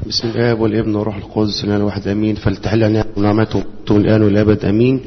بسم الآب والابن والروح القدس الآن واحد أمين فلتحل علينا ونعمته الآن والأبد أمين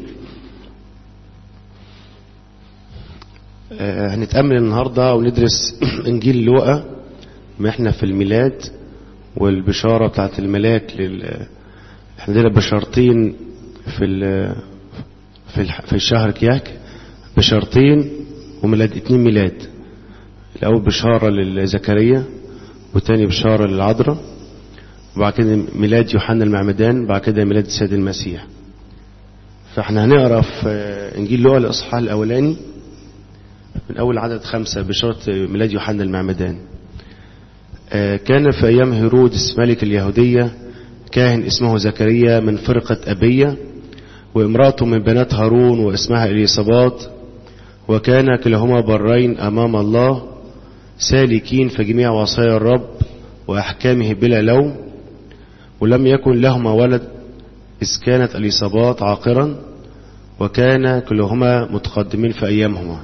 آه هنتأمل النهاردة وندرس إنجيل لوقا ما احنا في الميلاد والبشارة بتاعت الملاك لل احنا عندنا بشارتين في ال... في, ال... في الشهر كياك بشارتين وميلاد اتنين ميلاد الأول بشارة لزكريا وتاني بشارة للعذراء وبعد كده ميلاد يوحنا المعمدان بعد كده ميلاد السيد المسيح فاحنا هنقرا في انجيل لوقا الاصحاح الاولاني من اول عدد خمسة بشارة ميلاد يوحنا المعمدان كان في ايام هيرودس ملك اليهودية كاهن اسمه زكريا من فرقة ابية وامراته من بنات هارون واسمها اليصابات وكان كلاهما برين امام الله سالكين في جميع وصايا الرب واحكامه بلا لوم ولم يكن لهما ولد إذ كانت اليصابات عاقرا وكان كلهما متقدمين في أيامهما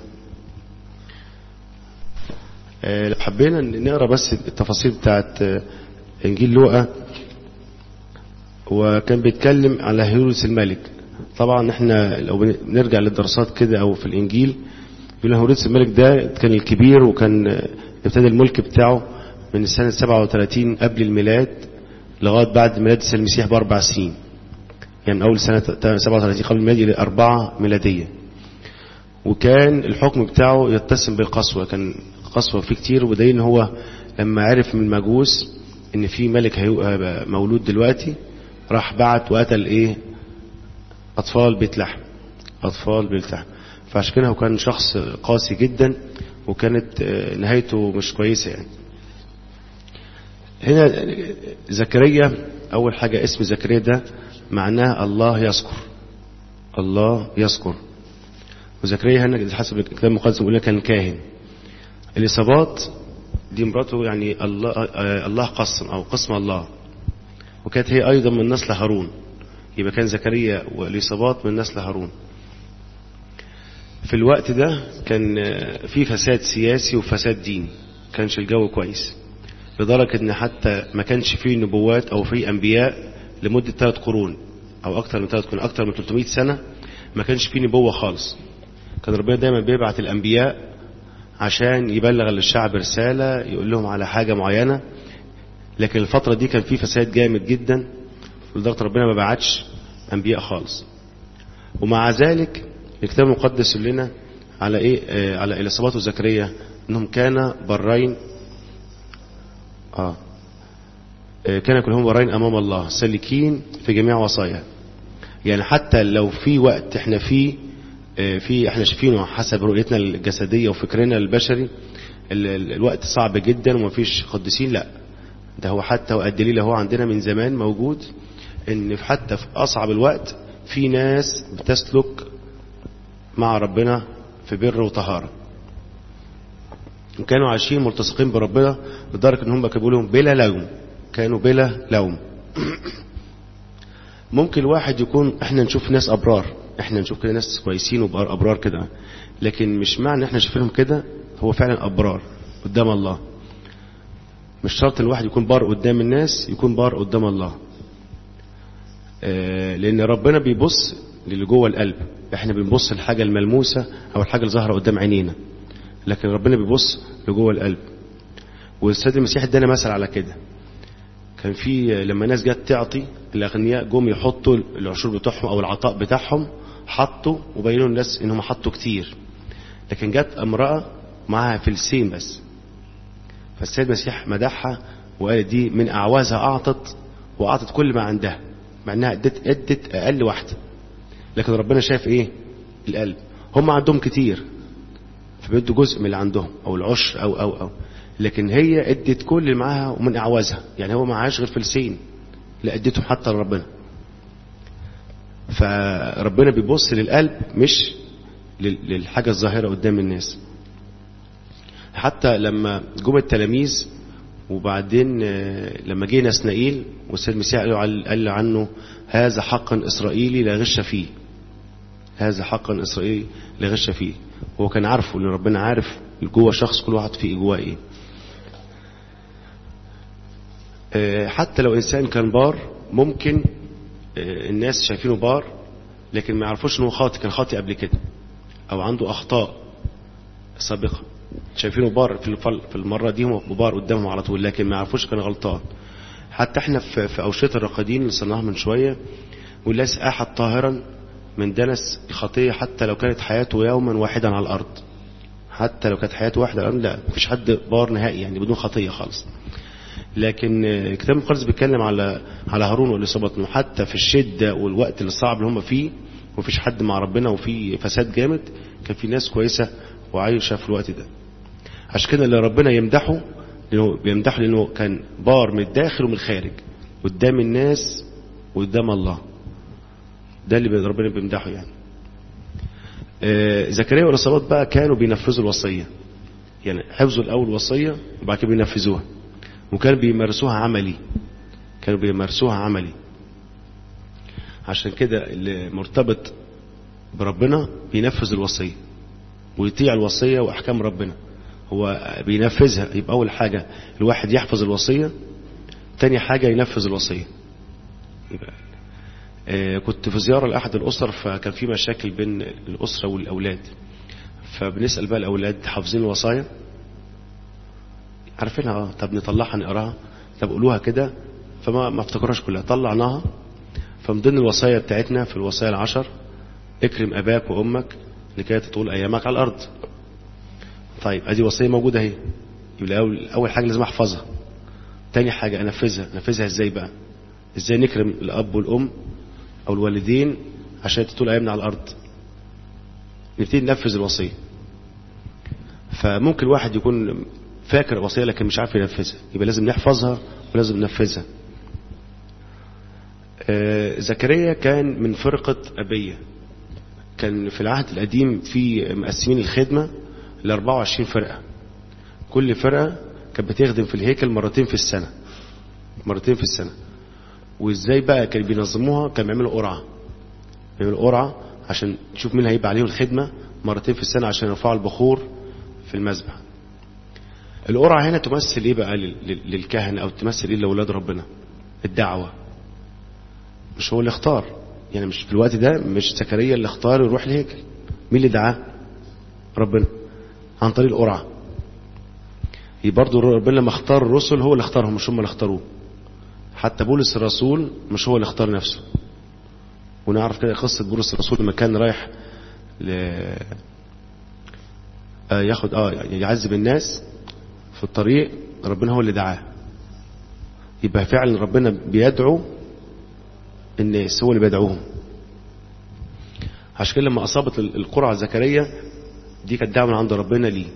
لو حبينا نقرأ بس التفاصيل بتاعت إنجيل لوقا وكان بيتكلم على هيرودس الملك طبعا احنا لو بنرجع للدراسات كده او في الانجيل يقول هيرودس الملك ده كان الكبير وكان ابتدى الملك بتاعه من السنة 37 قبل الميلاد لغاية بعد ميلاد السيد المسيح بأربع سنين يعني من أول سنة 37 قبل الميلاد إلى أربعة ميلادية وكان الحكم بتاعه يتسم بالقسوة كان قسوة فيه كتير ودليل ان هو لما عرف من المجوس ان في ملك هيبقى مولود دلوقتي راح بعت وقتل ايه اطفال بيت لحم اطفال بيت لحم فعشان كده هو كان شخص قاسي جدا وكانت نهايته مش كويسة يعني هنا زكريا أول حاجة اسم زكريا ده معناه الله يذكر الله يذكر وزكريا هنا حسب الكتاب المقدس بيقول كان كاهن الإصابات دي مراته يعني الله الله قسم أو قسم الله وكانت هي أيضا من نسل هارون يبقى كان زكريا والإصابات من نسل هارون في الوقت ده كان في فساد سياسي وفساد ديني كانش الجو كويس لدرجة ان حتى ما كانش فيه نبوات او فيه انبياء لمدة ثلاث قرون او اكتر من ثلاث قرون اكتر من 300 سنة ما كانش فيه نبوة خالص كان ربنا دايما بيبعت الانبياء عشان يبلغ للشعب رسالة يقول لهم على حاجة معينة لكن الفترة دي كان فيه فساد جامد جدا لدرجة ربنا ما بعتش انبياء خالص ومع ذلك الكتاب المقدس يقول لنا على ايه آه على اليصابات وزكريا انهم كان برين آه. كان كلهم ورين أمام الله سالكين في جميع وصايا يعني حتى لو في وقت احنا فيه في احنا شايفينه حسب رؤيتنا الجسدية وفكرنا البشري ال ال الوقت صعب جدا ومفيش قديسين لا ده هو حتى والدليل هو عندنا من زمان موجود ان حتى في اصعب الوقت في ناس بتسلك مع ربنا في بر وطهاره وكانوا عايشين ملتصقين بربنا لدرجة ان هم كانوا لهم بلا لوم كانوا بلا لوم ممكن الواحد يكون احنا نشوف ناس ابرار احنا نشوف كده ناس كويسين وابرار كده لكن مش معنى احنا شايفينهم كده هو فعلا ابرار قدام الله مش شرط الواحد يكون بار قدام الناس يكون بار قدام الله اه لان ربنا بيبص للي جوه القلب احنا بنبص للحاجة الملموسة او الحاجة اللي ظاهرة قدام عينينا لكن ربنا بيبص لجوه القلب والسيد المسيح ادانا مثل على كده كان في لما ناس جت تعطي الاغنياء جم يحطوا العشور بتاعهم او العطاء بتاعهم حطوا وبينوا الناس انهم حطوا كتير لكن جت امراه معاها فلسين بس فالسيد المسيح مدحها وقال دي من اعوازها اعطت واعطت كل ما عندها مع انها ادت ادت اقل واحده لكن ربنا شايف ايه القلب هم عندهم كتير فبيدوا جزء من اللي عندهم او العشر او او او لكن هي ادت كل اللي معاها ومن اعوازها يعني هو معهاش غير فلسين لا اديتهم حتى لربنا فربنا بيبص للقلب مش للحاجة الظاهرة قدام الناس حتى لما جم التلاميذ وبعدين لما جه نسنائيل والسيد المسيح قال عنه هذا حقا اسرائيلي لا غش فيه هذا حقا اسرائيلي لا غش فيه هو كان عارفه ان ربنا عارف جوه شخص كل واحد فيه جواه ايه آه، حتى لو إنسان كان بار ممكن آه، الناس شايفينه بار لكن ما يعرفوش انه خاطئ كان خاطئ قبل كده او عنده اخطاء سابقة شايفينه بار في الفل- في المرة دي هو بار قدامهم على طول لكن ما يعرفوش كان غلطان حتى احنا في في أوشية الرقادين اللي صنعها من شوية واللاس أحد طاهرا من دنس الخطية حتى لو كانت حياته يوما واحدا على الأرض حتى لو كانت حياته واحدة على الأرض لا مفيش حد بار نهائي يعني بدون خطية خالص لكن آه، الكتاب المقدس بيتكلم على على هارون والإصابة انه حتى في الشدة والوقت الصعب اللي هم فيه ومفيش حد مع ربنا وفي فساد جامد كان في ناس كويسة وعايشة في الوقت ده عشان كده اللي ربنا يمدحه لأنه بيمدحه لأنه كان بار من الداخل ومن الخارج قدام الناس وقدام الله ده اللي ربنا بيمدحه يعني آه، زكريا والإصابات بقى كانوا بينفذوا الوصية يعني حفظوا الأول الوصية وبعد كده بينفذوها وكانوا بيمارسوها عملي كانوا بيمارسوها عملي عشان كده اللي مرتبط بربنا بينفذ الوصية ويطيع الوصية وأحكام ربنا هو بينفذها يبقى أول حاجة الواحد يحفظ الوصية تاني حاجة ينفذ الوصية يبقى آه، كنت في زيارة لأحد الأسر فكان في مشاكل بين الأسرة والأولاد فبنسأل بقى الأولاد حافظين الوصايا عارفينها اه طب نطلعها نقراها طب قولوها كده فما ما افتكرهاش كلها طلعناها فمن ضمن الوصايا بتاعتنا في الوصايا العشر اكرم اباك وامك لكي تطول ايامك على الارض طيب ادي وصيه موجوده اهي يبقى اول اول حاجه لازم احفظها تاني حاجه انفذها انفذها ازاي بقى ازاي نكرم الاب والام او الوالدين عشان تطول ايامنا على الارض نبتدي ننفذ الوصيه فممكن واحد يكون فاكر الوصيه لكن مش عارف ينفذها يبقى لازم نحفظها ولازم ننفذها آه، زكريا كان من فرقة أبية كان في العهد القديم في مقسمين الخدمة ل 24 فرقة كل فرقة كانت بتخدم في الهيكل مرتين في السنة مرتين في السنة وازاي بقى كانوا بينظموها كانوا بيعملوا قرعة بيعملوا قرعة عشان تشوف مين هيبقى عليهم الخدمة مرتين في السنة عشان يرفعوا البخور في المذبح القرعة هنا تمثل ايه بقى لل- لل- للكهنة او تمثل ايه لاولاد ربنا الدعوة مش هو اللي اختار يعني مش في الوقت ده مش زكريا اللي اختار يروح الهيكل مين اللي دعاه ربنا عن طريق القرعة هي برضه ربنا لما اختار الرسل هو اللي اختارهم مش هم اللي اختاروه حتى بولس الرسول مش هو اللي اختار نفسه ونعرف كده قصة بولس الرسول لما كان رايح ل... آه ياخد اه يعذب الناس في الطريق ربنا هو اللي دعاه يبقى فعلا ربنا بيدعو الناس هو اللي بيدعوهم عشان كده لما اصابت القرعه زكريا دي كانت دعوه من عند ربنا ليه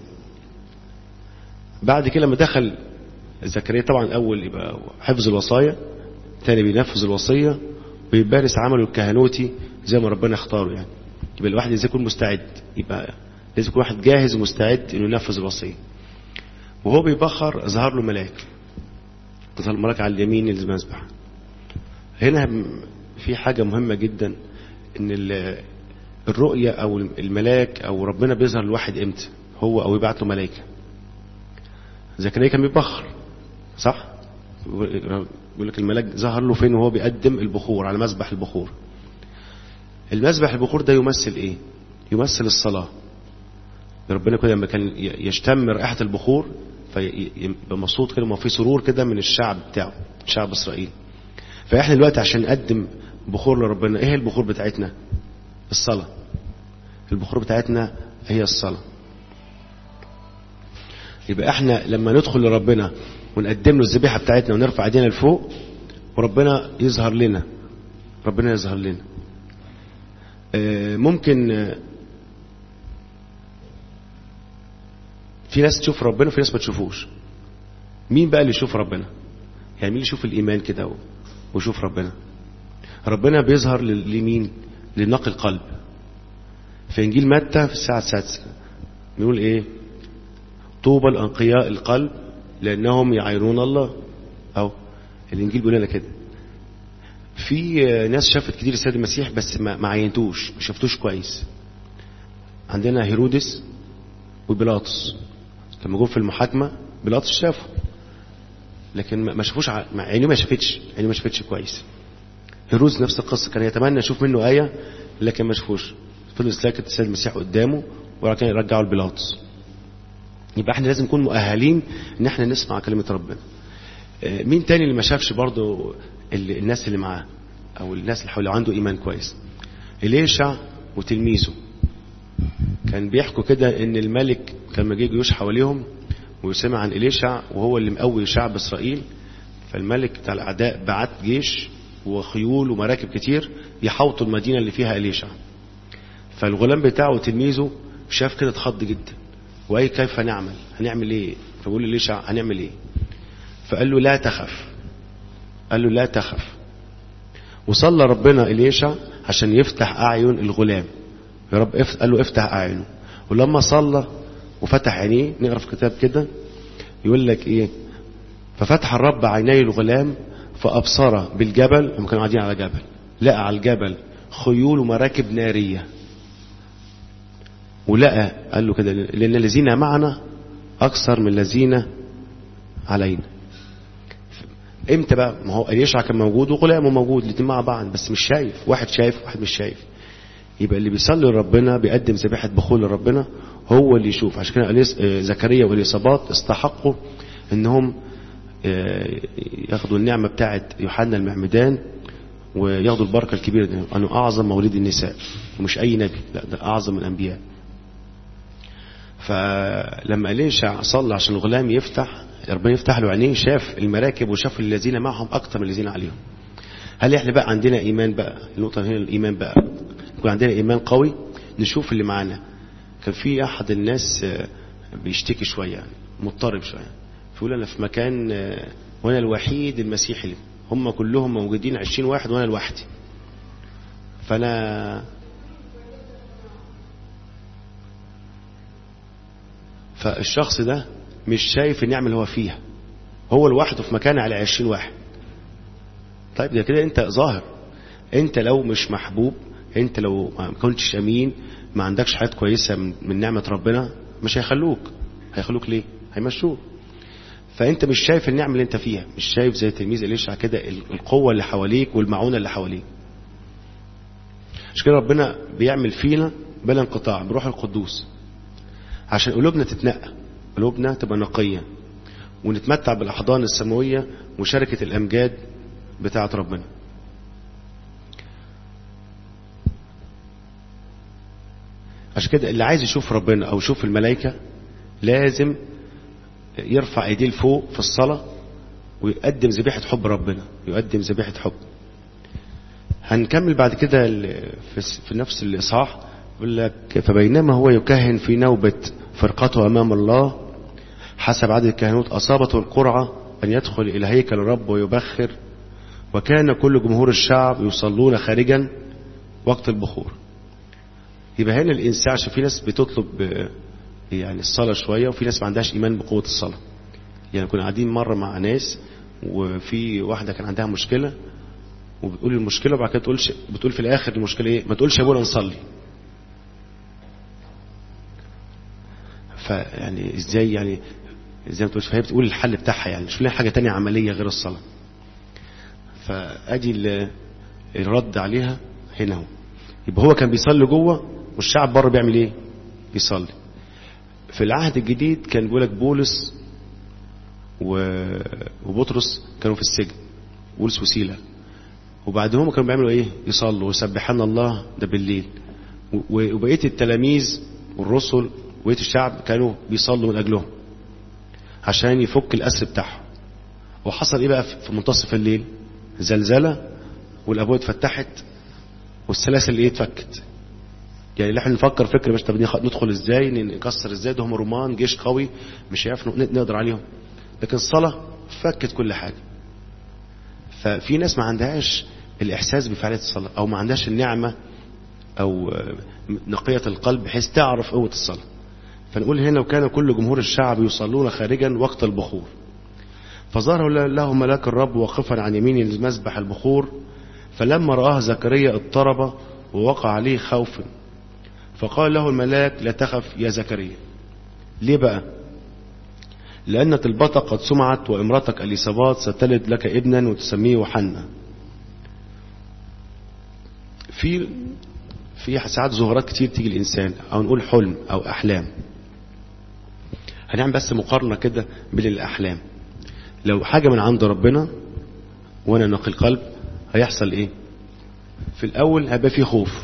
بعد كده لما دخل زكريا طبعا الاول يبقى حفظ الوصايا تاني بينفذ الوصيه ويمارس عمله الكهنوتي زي ما ربنا اختاره يعني يبقى الواحد لازم يكون مستعد يبقى لازم يكون واحد جاهز ومستعد انه ينفذ الوصيه وهو بيبخر ظهر له ملاك ظهر ملاك على اليمين المذبح هنا في حاجة مهمة جدا ان ال- الرؤية او الملاك او ربنا بيظهر لواحد امتى هو او يبعت له ملائكة زكريا كان بيبخر صح بيقول لك الملاك ظهر له فين وهو بيقدم البخور على مذبح البخور المذبح البخور ده يمثل ايه يمثل الصلاة ربنا كده لما كان يشتم رائحة البخور فيبقى مبسوط كده وما في سرور كده من الشعب بتاعه شعب اسرائيل فاحنا دلوقتي عشان نقدم بخور لربنا ايه البخور بتاعتنا الصلاة البخور بتاعتنا هي الصلاة يبقى احنا لما ندخل لربنا ونقدم له الذبيحة بتاعتنا ونرفع ايدينا لفوق وربنا يظهر لنا ربنا يظهر لنا اه ممكن اه في ناس تشوف ربنا وفي ناس ما تشوفوش مين بقى اللي يشوف ربنا يعني مين اللي يشوف الايمان كده ويشوف ربنا ربنا بيظهر لمين لنقي القلب في انجيل متى في الساعه السادسه بيقول ايه طوبى الانقياء القلب لانهم يعينون الله او الانجيل بيقول لنا كده في ناس شافت كتير السيد المسيح بس ما ما عينتوش ما شفتوش كويس عندنا هيرودس وبيلاطس لما جم في المحاكمه بيلاطس شافه لكن ما شافوش ع... عينيه ما شافتش عينيه ما شافتش كويس هيروز نفس القصة كان يتمنى يشوف منه آية لكن ما شافوش فضل ساكت السيد المسيح قدامه وبعد كده يرجعه لبيلاطس يبقى احنا لازم نكون مؤهلين ان احنا نسمع كلمة ربنا مين تاني اللي ما شافش برضه اللي الناس اللي معاه او الناس اللي حواليه عنده ايمان كويس إليشع وتلميذه كان بيحكوا كده ان الملك كان ما جه جيوش حواليهم وسمع عن إليشع وهو اللي مقوي شعب إسرائيل فالملك بتاع الأعداء بعت جيش وخيول ومراكب كتير يحوطوا المدينة اللي فيها إليشع فالغلام بتاعه وتلميذه شاف كده اتخض جدا وأي كيف نعمل هنعمل ايه فبقول إليشع هنعمل ايه فقال له لا تخف قال له لا تخف وصلى ربنا إليشع عشان يفتح أعين الغلام يا رب قال له افتح أعينه ولما صلى وفتح عينيه نقرا في كتاب كده يقول لك ايه ففتح الرب عيني الغلام فابصر بالجبل هم كانوا قاعدين على جبل لقى على الجبل خيول ومراكب ناريه ولقى قال له كده لان الذين معنا اكثر من الذين علينا امتى بقى ما هو اليشع كان موجود وغلامه موجود الاثنين مع بعض بس مش شايف واحد شايف واحد مش شايف يبقى اللي بيصلي لربنا بيقدم ذبيحه بخول لربنا هو اللي يشوف عشان كده زكريا واليصابات استحقوا انهم ياخدوا النعمة بتاعت يوحنا المعمدان وياخدوا البركة الكبيرة دي أنه أعظم مولد النساء ومش أي نبي لا ده أعظم الأنبياء فلما إليشع صلى عشان الغلام يفتح ربنا يفتح له عينيه شاف المراكب وشاف الذين معهم أكتر من الذين عليهم هل احنا بقى عندنا إيمان بقى النقطة هنا الإيمان بقى يكون عندنا إيمان قوي نشوف اللي معانا كان في احد الناس بيشتكي شوية يعني مضطرب شوية فيقول انا في مكان وانا الوحيد المسيحي هم كلهم موجودين عشرين واحد وانا لوحدي فانا فالشخص ده مش شايف النعمة اللي هو فيها هو لوحده في مكان على عشرين واحد طيب ده كده انت ظاهر انت لو مش محبوب انت لو ما كنتش امين ما عندكش حياة كويسة من, من نعمة ربنا مش هيخلوك هيخلوك ليه هيمشوك فانت مش شايف النعمة اللي انت فيها مش شايف زي تلميذ إليشع كده القوة اللي حواليك والمعونة اللي حواليك عشان كده ربنا بيعمل فينا بلا انقطاع بروح القدوس عشان قلوبنا تتنقى قلوبنا تبقى نقية ونتمتع بالأحضان السماوية وشركة الأمجاد بتاعة ربنا عشان كده اللي عايز يشوف ربنا او يشوف الملائكة لازم يرفع ايديه لفوق في الصلاة ويقدم ذبيحة حب ربنا يقدم ذبيحة حب هنكمل بعد كده في نفس الإصحاح يقول لك فبينما هو يكهن في نوبة فرقته أمام الله حسب عدد الكهنوت أصابته القرعة أن يدخل إلى هيكل الرب ويبخر وكان كل جمهور الشعب يصلون خارجا وقت البخور يبقى هنا الإنسان عشان في ناس بتطلب يعني الصلاة شوية وفي ناس ما عندهاش إيمان بقوة الصلاة يعني كنا قاعدين مرة مع ناس وفي واحدة كان عندها مشكلة وبتقول المشكلة وبعد كده تقولش بتقول في الآخر المشكلة إيه ما تقولش يا ابونا نصلي فيعني إزاي يعني إزاي ما تقولش فهي بتقول الحل بتاعها يعني شوف لها حاجة تانية عملية غير الصلاة فأدي الرد عليها هنا هو يبقى هو كان بيصلي جوه والشعب بره بيعمل ايه بيصلي في العهد الجديد كان بيقول لك بولس وبطرس كانوا في السجن بولس وسيله وبعدهم كانوا بيعملوا ايه يصلوا ويسبحان الله ده بالليل وبقيه التلاميذ والرسل وبقيه الشعب كانوا بيصلوا من اجلهم عشان يفك الاسر بتاعهم وحصل ايه بقى في منتصف الليل زلزله والابواب اتفتحت والسلاسل ايه اتفكت يعني احنا نفكر فكر مش طب ندخل ازاي نكسر ازاي ده هم رومان جيش قوي مش هيعرف نقدر عليهم لكن الصلاة فكت كل حاجة ففي ناس ما عندهاش الإحساس بفعالية الصلاة أو ما عندهاش النعمة أو نقية القلب بحيث تعرف قوة الصلاة فنقول هنا وكان كل جمهور الشعب يصلون خارجا وقت البخور فظهر له ملاك الرب واقفا عن يمين المذبح البخور فلما رآه زكريا اضطرب ووقع عليه خوف فقال له الملاك لا تخف يا زكريا ليه بقى لأن طلبتك قد سمعت وامرتك اليصابات ستلد لك ابنا وتسميه يوحنا في في ساعات ظهورات كتير تيجي الإنسان أو نقول حلم أو أحلام هنعمل بس مقارنة كده بين الأحلام لو حاجة من عند ربنا وأنا نقي القلب هيحصل إيه في الأول هيبقى فيه خوف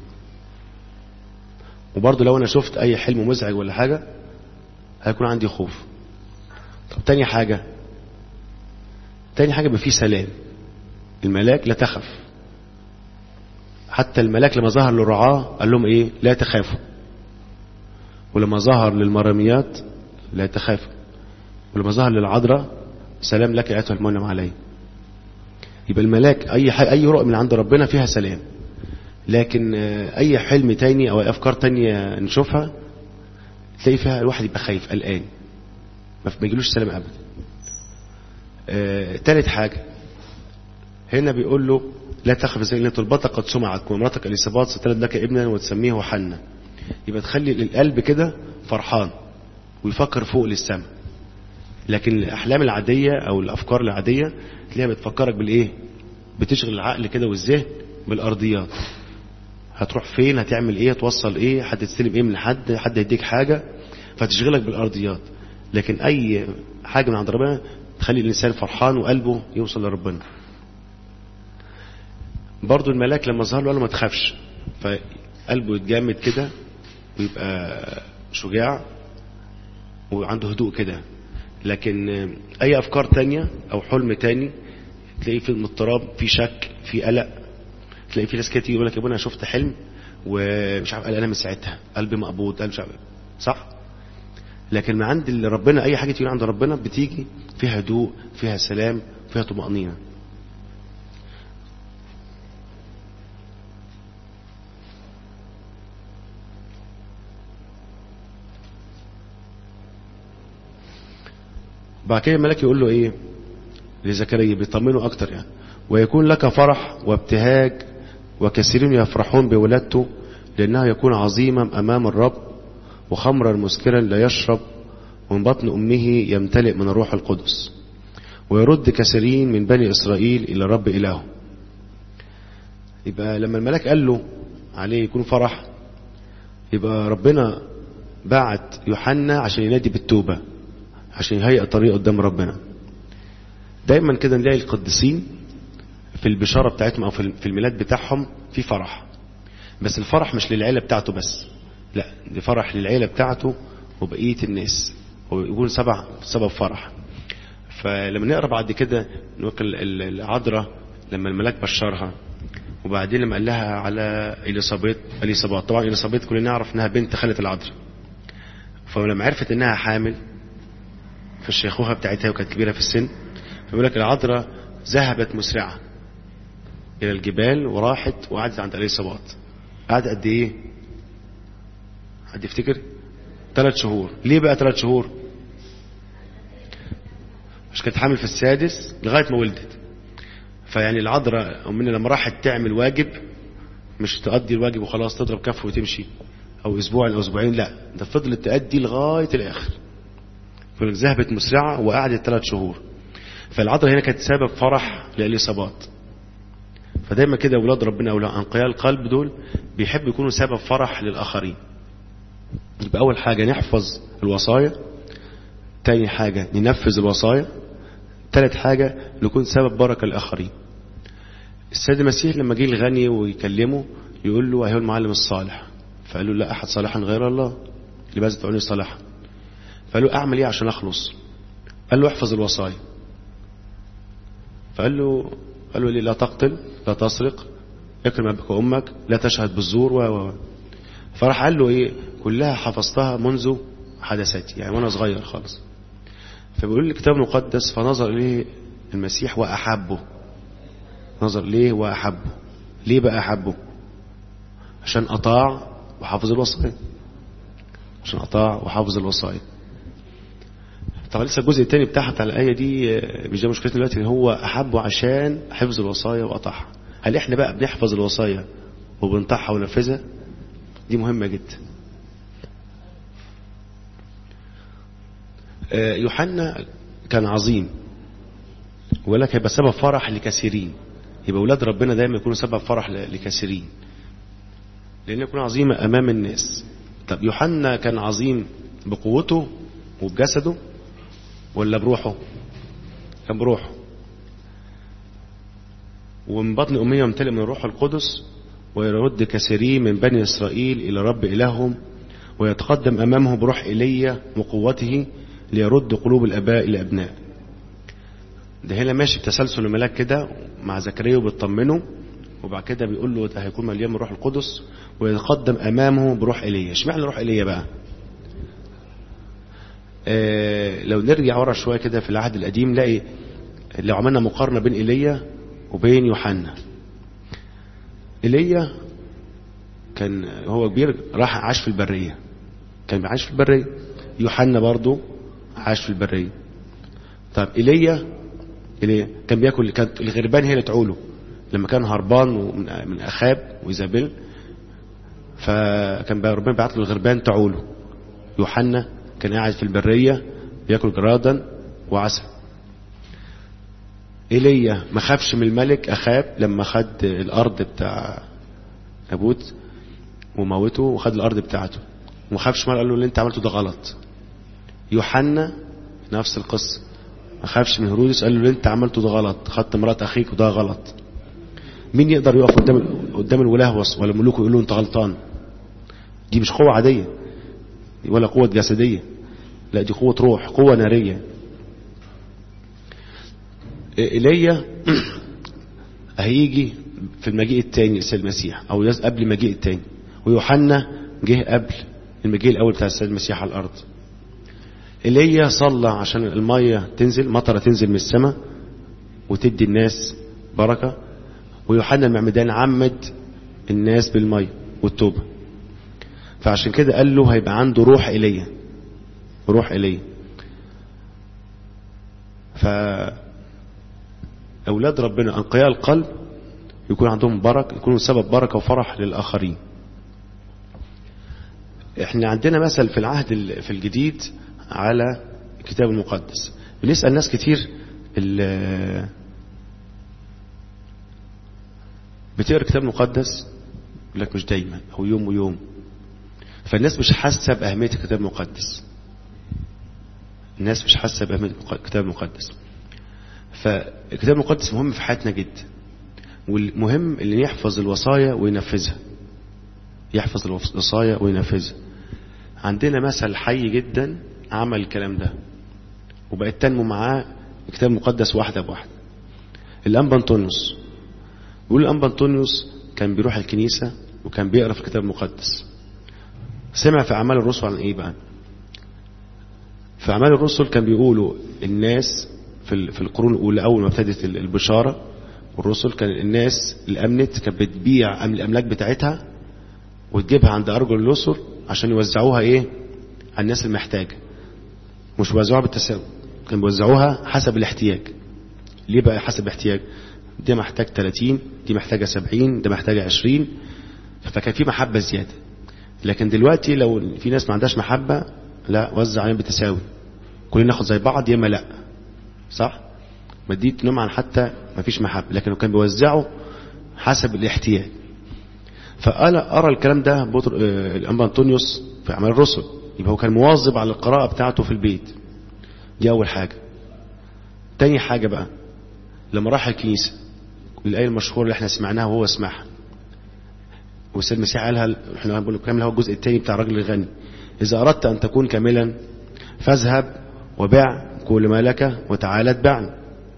وبرضه لو أنا شفت أي حلم مزعج ولا حاجة هيكون عندي خوف طب تاني حاجة تاني حاجة يبقى فيه سلام الملاك لا تخف حتى الملاك لما ظهر للرعاة قال لهم ايه لا تخافوا ولما ظهر للمرميات لا تخافوا ولما ظهر للعذراء سلام لك ايتها المنعم علي يبقى الملاك اي حاجة اي رؤى من عند ربنا فيها سلام لكن اي حلم تاني او افكار تانية نشوفها تلاقي فيها الواحد يبقى خايف قلقان ما يجيلوش سلام ابدا آه، تالت حاجة هنا بيقول له لا تخف زي ان طلبتك قد سمعت وامرتك اليصابات ستلد لك ابنا وتسميه يوحنا يبقى تخلي القلب كده فرحان ويفكر فوق للسماء لكن الاحلام العاديه او الافكار العاديه تلاقيها بتفكرك بالايه بتشغل العقل كده والذهن بالارضيات هتروح فين هتعمل ايه هتوصل ايه حد تستلم ايه من حد حد يديك حاجه فتشغلك بالارضيات لكن اي حاجه من عند ربنا تخلي الانسان فرحان وقلبه يوصل لربنا برضو الملاك لما ظهر له قال له ما تخافش فقلبه يتجمد كده ويبقى شجاع وعنده هدوء كده لكن اي افكار تانية او حلم تاني تلاقيه في اضطراب في شك في قلق تلاقي في ناس كتير يقول لك يا ابونا انا شفت حلم ومش عارف قلقان من ساعتها قلبي مقبوض قلبي مش عارف صح لكن من عند ربنا اي حاجه تيجي عند ربنا بتيجي فيها هدوء فيها سلام فيها طمانينه بعد كده الملاك يقول له ايه لزكريا بيطمنه اكتر يعني ويكون لك فرح وابتهاج وكثيرون يفرحون بولادته لانه يكون عظيما امام الرب وخمرا مسكرا لا يشرب ومن بطن امه يمتلئ من الروح القدس ويرد كثيرين من بني اسرائيل الى الرب الهه يبقى لما الملاك قال له عليه يكون فرح يبقى ربنا بعت يوحنا عشان ينادي بالتوبه عشان يهيئ طريق قدام ربنا دايما كده نلاقي القديسين في البشارة بتاعتهم او في الميلاد بتاعهم في فرح بس الفرح مش للعيلة بتاعته بس لا دي فرح للعيلة بتاعته وبقية الناس ويكون سبع سبب فرح فلما نقرا بعد كده نقول العذراء لما الملاك بشرها وبعدين لما قال لها على اليصابات اليصابات طبعا اليصابات كلنا نعرف انها بنت خالة العذراء فلما عرفت انها حامل في الشيخوخة بتاعتها وكانت كبيرة في السن فيقول لك العذراء ذهبت مسرعة إلى الجبال وراحت وقعدت عند اليصابات قعدت قد إيه؟ حد يفتكر؟ ثلاث شهور ليه بقى ثلاث شهور؟ مش كانت حامل في السادس لغاية ما ولدت فيعني العذراء أمنا لما راحت تعمل واجب مش تقضي الواجب وخلاص تضرب كف وتمشي أو أسبوع أو أسبوعين لا ده فضلت تأدي لغاية الآخر ذهبت مسرعة وقعدت ثلاث شهور فالعذراء هنا كانت سبب فرح للإصابات فدايما كده أولاد ربنا أو أنقياء القلب دول بيحبوا يكونوا سبب فرح للآخرين يبقى أول حاجة نحفظ الوصايا تاني حاجة ننفذ الوصايا تالت حاجة نكون سبب بركة للآخرين السيد المسيح لما جه الغني ويكلمه يقول له أيها المعلم الصالح فقال له لا أحد صالحا غير الله لماذا تدعوني صالحا فقال له أعمل إيه عشان أخلص قال له احفظ الوصايا فقال له قال له ليه لا تقتل لا تسرق اكرم ابك وامك لا تشهد بالزور و فراح قال له ايه كلها حفظتها منذ حدثتي يعني وانا صغير خالص فبيقول الكتاب المقدس فنظر اليه المسيح واحبه نظر ليه واحبه ليه بقى احبه عشان اطاع وحافظ الوصايا عشان اطاع وحافظ الوصايا طبعا لسه الجزء الثاني بتاعها بتاع الآية دي مش ده مشكلتنا دلوقتي هو أحبه عشان حفظ الوصايا وقطعها هل احنا بقى بنحفظ الوصايا وبنطعها وننفذها دي مهمة جدا آه، يوحنا كان عظيم ولك هيبقى سبب فرح لكثيرين يبقى اولاد ربنا دايما يكونوا سبب فرح ل- لكثيرين لان يكون عظيم امام الناس طب يوحنا كان عظيم بقوته وبجسده ولا بروحه كان بروحه ومن بطن أمية يمتلئ من الروح القدس ويرد كثيرين من بني إسرائيل إلى رب إلههم ويتقدم أمامه بروح إيليا وقوته ليرد قلوب الآباء إلى أبناء ده هنا ماشي بتسلسل الملاك كده مع زكريا وبيطمنه وبعد كده بيقول له ده هيكون مليان من الروح القدس ويتقدم أمامه بروح إيليا اشمعنى روح إيليا بقى آه لو نرجع ورا شوية كده في العهد القديم نلاقي لو عملنا مقارنة بين إيليا وبين يوحنا ايليا كان هو كبير راح عاش في البرية كان عايش في البرية يوحنا برضو عاش في البرية طب ايليا ايليا كان بياكل كانت الغربان هي اللي تعوله لما كان هربان من من اخاب وايزابيل فكان بقى ربنا بعت له الغربان تعوله يوحنا كان قاعد في البرية بياكل جرادا وعسل ايليا ما خافش من الملك اخاب لما خد الارض بتاع نابوت وموته وخد الارض بتاعته وما خافش مرة قال له اللي انت عملته ده غلط يوحنا نفس القصة ما خافش من هيرودس قال له اللي انت عملته ده غلط خدت مرات اخيك وده غلط مين يقدر يقف قدام قدام الولهوس ولا ملوكه يقول له انت غلطان دي مش قوة عادية ولا قوة جسدية لا دي قوة روح قوة نارية ايليا هيجي في المجيء الثاني للسيد المسيح او يز- قبل المجيء الثاني ويوحنا جه قبل المجيء الاول بتاع السيد المسيح على الارض ايليا صلى عشان الميه تنزل مطره تنزل من السماء وتدي الناس بركه ويوحنا المعمدان عمد الناس بالميه والتوبه فعشان كده قال له هيبقى عنده روح ايليا روح ايليا ف أولاد ربنا أنقياء القلب يكون عندهم بركة يكونوا سبب بركة وفرح للآخرين احنا عندنا مثل في العهد ال- في الجديد على الكتاب المقدس بنسأل ناس كتير ال- بتقرا الكتاب المقدس يقول لك مش دايما او يوم ويوم فالناس مش حاسه باهميه الكتاب المقدس الناس مش حاسه باهميه الكتاب المقدس فالكتاب المقدس مهم في حياتنا جدا والمهم اللي يحفظ الوصايا وينفذها يحفظ الوصايا وينفذها عندنا مثل حي جدا عمل الكلام ده وبقت تنمو معاه الكتاب المقدس واحدة بواحدة الأنبا أنطونيوس بيقول الأنبا أنطونيوس كان بيروح الكنيسة وكان بيقرأ في الكتاب المقدس سمع في أعمال الرسل عن إيه بقى في أعمال الرسل كان بيقولوا الناس في في القرون الأولى أول ما ابتدت البشارة والرسل كان الناس اللي أمنت كانت بتبيع الأملاك بتاعتها وتجيبها عند أرجل الأسر عشان يوزعوها إيه على الناس المحتاجة مش بيوزعوها بالتساوي كانوا بيوزعوها حسب الاحتياج ليه بقى حسب الاحتياج دي محتاج 30 دي محتاجة 70 ده محتاجة 20 فكان في محبة زيادة لكن دلوقتي لو في ناس ما عندهاش محبة لا وزع عليهم بالتساوي كلنا ناخد زي بعض يا اما لا صح ما دي تنم عن حتى ما فيش محبة لكن كان بيوزعوا حسب الاحتياج فقال أرى الكلام ده بطر... آه، الأنبا أنطونيوس في أعمال الرسل يبقى هو كان مواظب على القراءة بتاعته في البيت دي أول حاجة تاني حاجة بقى لما راح الكنيسة الآية المشهورة اللي احنا سمعناها وهو سمعها والسيد المسيح قالها احنا بنقول الكلام هو الجزء الثاني بتاع الراجل الغني إذا أردت أن تكون كاملا فاذهب وبع كل ما لك وتعالى اتبعني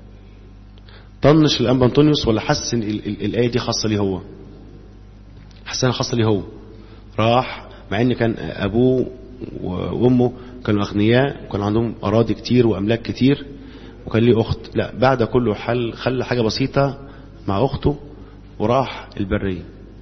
طنش الأنبا أنطونيوس ولا حس إن ال- ال- الآية دي خاصة ليه هو حس إنها خاصة ليه هو راح مع إن كان أبوه وأمه كانوا أغنياء وكان عندهم أراضي كتير وأملاك كتير وكان ليه أخت لا بعد كله حل خلى حاجة بسيطة مع أخته وراح البرية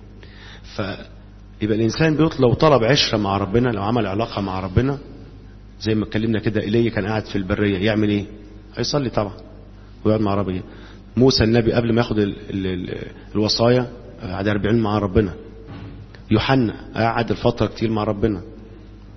فيبقى الإنسان بيطلب لو طلب عشرة مع ربنا لو عمل علاقة مع ربنا زي ما اتكلمنا كده إليه كان قاعد في البرية يعمل إيه هيصلي طبعا ويقعد مع ربنا موسى النبي قبل ما ياخد ال ال ال الوصايا قعد 40 مع ربنا يوحنا قعد الفترة كتير مع ربنا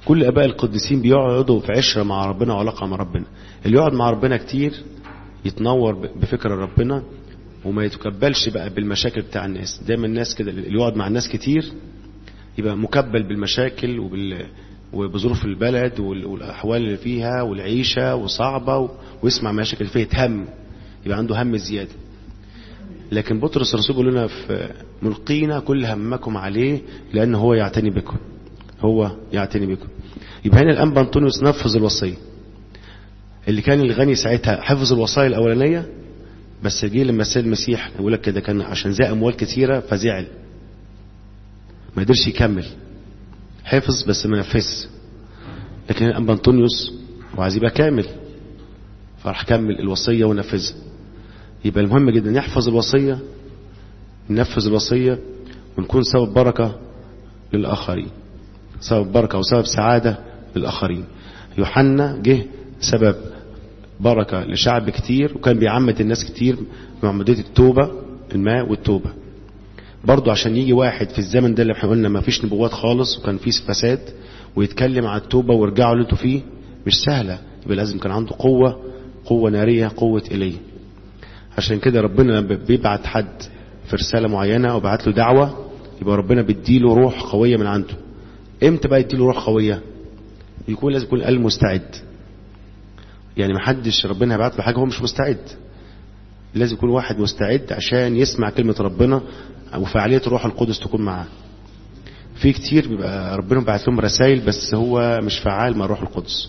كل اباء القديسين بيقعدوا في عشره مع ربنا وعلاقه مع ربنا اللي يقعد مع ربنا كتير يتنور بفكر ربنا وما يتكبلش بقى بالمشاكل بتاع الناس دايما الناس كده اللي يقعد مع الناس كتير يبقى مكبل بالمشاكل وبال وبظروف البلد والاحوال اللي فيها والعيشه وصعبه و... ويسمع مشاكل فيها يتهم يبقى عنده هم زياده لكن بطرس الرسول بيقول لنا في ملقينا كل همكم عليه لان هو يعتني بكم هو يعتني بكم يبقى هنا الانبا انطونيوس نفذ الوصيه اللي كان الغني ساعتها حفظ الوصايا الاولانيه بس جه لما السيد المسيح يقول لك كده كان عشان زي اموال كتيره فزعل ما قدرش يكمل حفظ بس ما نفذش لكن الانبا انطونيوس وعايز يبقى كامل فراح كمل الوصيه ونفذها يبقى المهم جدا نحفظ الوصيه ننفذ الوصيه ونكون سبب بركه للاخرين سبب بركه وسبب سعاده للاخرين يوحنا جه سبب بركه لشعب كتير وكان بيعمد الناس كتير بمعموديه التوبه الماء والتوبه برضو عشان يجي واحد في الزمن ده اللي احنا قلنا ما فيش نبوات خالص وكان فيه فساد ويتكلم عن التوبة ويرجعوا اللي انتوا فيه مش سهلة يبقى لازم كان عنده قوة قوة نارية قوة إليه عشان كده ربنا بيبعت حد في رسالة معينة وبعت له دعوة يبقى ربنا بيديله روح قوية من عنده امتى بقى يديله روح قوية يكون لازم يكون القلب مستعد يعني محدش ربنا هيبعت له حاجة هو مش مستعد لازم يكون واحد مستعد عشان يسمع كلمة ربنا وفعالية روح القدس تكون معاه في كتير بيبقى ربنا بعت لهم رسائل بس هو مش فعال مع الروح القدس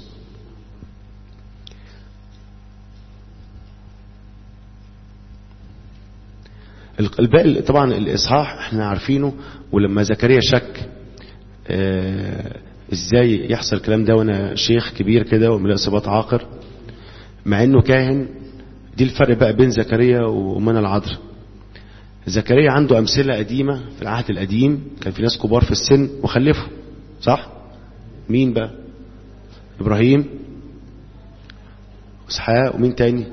الباقي طبعا الاصحاح احنا عارفينه ولما زكريا شك اه ازاي يحصل الكلام ده وانا شيخ كبير كده وملء صباط عاقر مع انه كاهن دي الفرق بقى بين زكريا ومنى العذراء زكريا عنده أمثلة قديمة في العهد القديم كان في ناس كبار في السن وخلفوا صح مين بقى إبراهيم إسحاق ومين تاني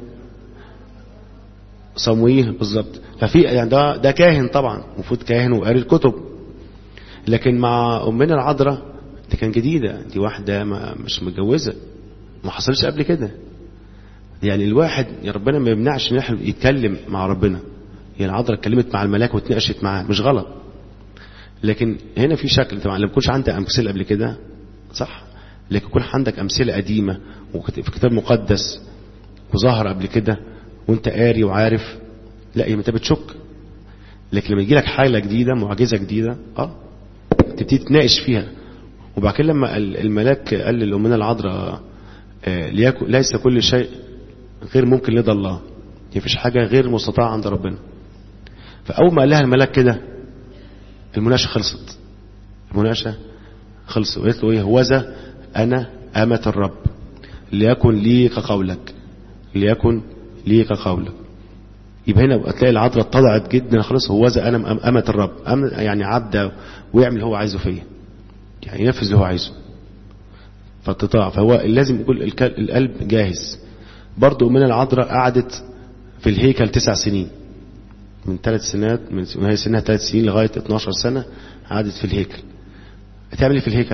صمويه بالظبط ففي يعني ده ده كاهن طبعا المفروض كاهن وقاري الكتب لكن مع أمنا العذراء دي كان جديدة دي واحدة ما مش متجوزة ما حصلش قبل كده يعني الواحد يا ربنا ما يمنعش ان احنا يتكلم مع ربنا يعني العذراء اتكلمت مع الملاك واتناقشت معاه مش غلط لكن هنا في شكل طبعا لما يكونش عندك امثله قبل كده صح لكن يكون عندك امثله قديمه وفي كتاب مقدس وظهر قبل كده وانت قاري وعارف لا انت بتشك لكن لما يجي لك حاله جديده معجزه جديده اه تبتدي تناقش فيها وبعد كده لما الملاك قال للامنا العذراء آه ليس كل شيء غير ممكن لدى الله مفيش حاجه غير مستطاعه عند ربنا فأول ما قال لها الملاك كده المناقشة خلصت المناقشة خلصت وقالت له ايه هوذا أنا أمة الرب ليكن لي كقولك ليكن لي كقولك يبقى هنا هتلاقي العذراء اتضعت جدا خلاص هوذا أنا أمة الرب يعني عبد ويعمل اللي هو عايزه فيا يعني ينفذ اللي هو عايزه فالتطاع فهو لازم يكون القلب جاهز برضه من العذراء قعدت في الهيكل تسع سنين من ثلاث سنوات من وهي سنها ثلاث سنين لغاية 12 سنة قعدت في الهيكل هتعمل ايه في الهيكل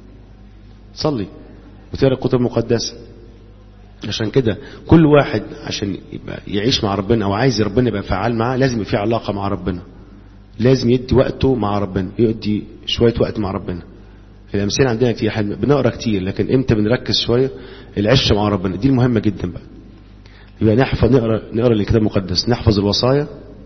تصلي وتقرا الكتب المقدسة عشان كده كل واحد عشان يبقى يعيش مع ربنا او عايز ربنا يبقى فعال معاه لازم يبقى في علاقة مع ربنا لازم يدي وقته مع ربنا يدي شوية وقت مع ربنا الأمثلة عندنا كتير احنا بنقرا كتير لكن امتى بنركز شوية العشة مع ربنا دي المهمة جدا بقى يبقى نحفظ نقرا نقرا الكتاب المقدس نحفظ الوصايا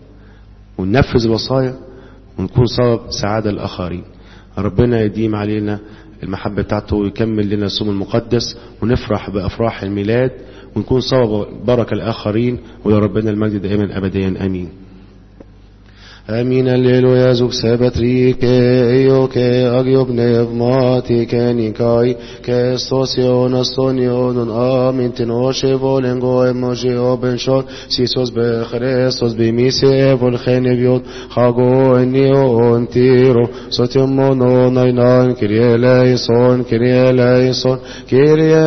وننفذ الوصايا ونكون سبب سعادة للآخرين ربنا يديم علينا المحبة بتاعته ويكمل لنا الصوم المقدس ونفرح بأفراح الميلاد ونكون سبب بركة للآخرين ولربنا المجد دائما أبديا أمين Amin alleluia zuk sebetrike io che agiobnev mati che nikai che stosion astonion amin tinoshe volen go emoji oben shot sisos be Christos be mise vol kheneviot khago enion tiro sotimono nainan kirie leison kirie leison kirie